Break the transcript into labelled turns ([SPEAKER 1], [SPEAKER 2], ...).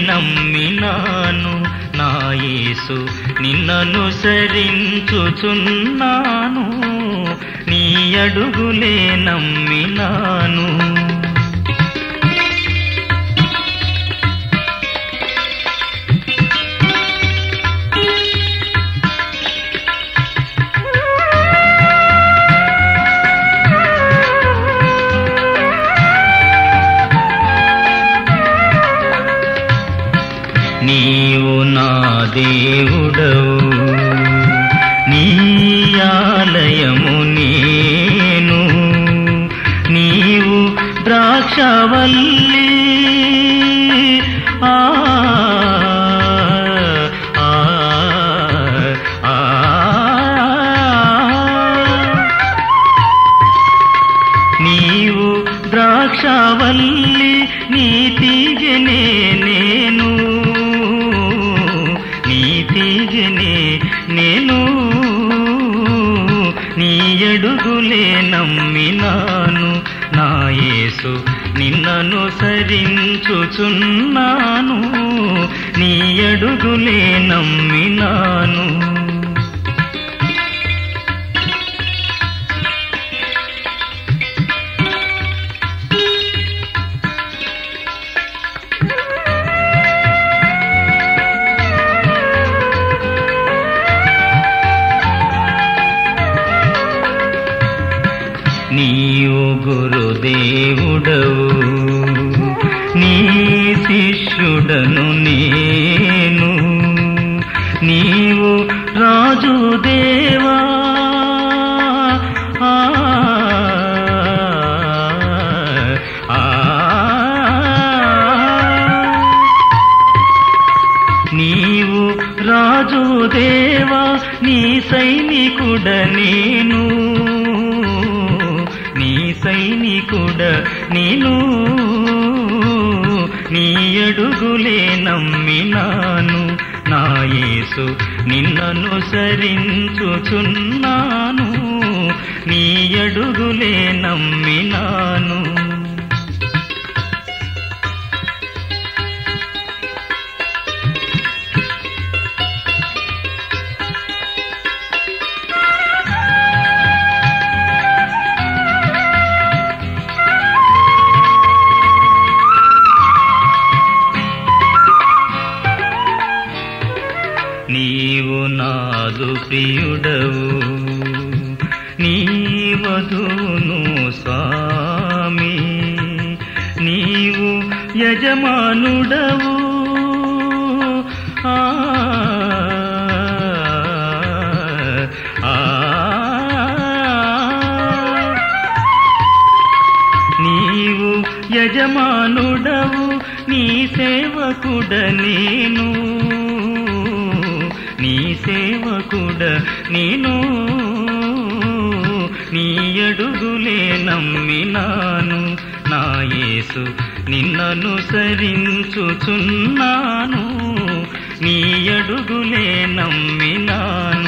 [SPEAKER 1] నమ్మినాను నా యేసు నిన్నను సరించుచున్నాను నీ అడుగులే నమ్మినాను నీవు నా దేవుడవు నీ ఆలయము నేను నీవు ద్రాక్షవల్లి ఆ ఆ, ఆ, ఆ. నీవు ద్రాక్షవల్లి నీతిగనే నేను నీతిగనే నేను నీ అడుగులే నమ్మినాను నా యేసు నిన్నను సరించుచున్నాను నీ అడుగులే నమ్మినాను నీవు గురుదేవుడవు నీ శిష్యుడను నేను నీవు రాజు దేవా ఆ, ఆ, నీవు రాజు దేవా నీ సైనికుడ నేను నీ సైనికుడ నేను నీ అడుగులే నమ్మినాను నా యేసు నిన్నను సరించుచున్నాను నీ అడుగులే నమ్మినాను నీవు నాదు ప్రియుడవు నీ వధువును స్వామి నీవు యజమానుడవు ఆ, ఆ, నీవు యజమానుడవు నీ సేవకుడ నేను నీ సేవకుడ నేను నీ అడుగులే నమ్మినాను నా యేసు నిన్నను సరించుచున్నాను నీ అడుగులే నమ్మినాను